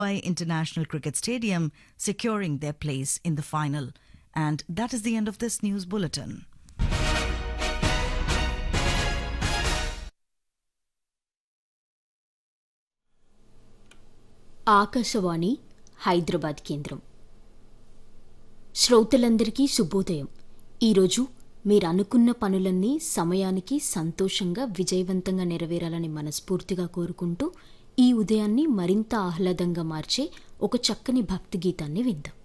Mumbai International Cricket Stadium, securing their place in the final. And that is the end of this news bulletin. Akashvani Hyderabad కేంద్రం శ్రోతలందరికీ శుభోదయం ఈరోజు మీరు అనుకున్న పనులన్నీ సమయానికి సంతోషంగా విజయవంతంగా నెరవేరాలని మనస్ఫూర్తిగా కోరుకుంటూ ఈ ఉదయాన్ని మరింత ఆహ్లాదంగా మార్చే ఒక చక్కని భక్తి గీతాన్ని విందాం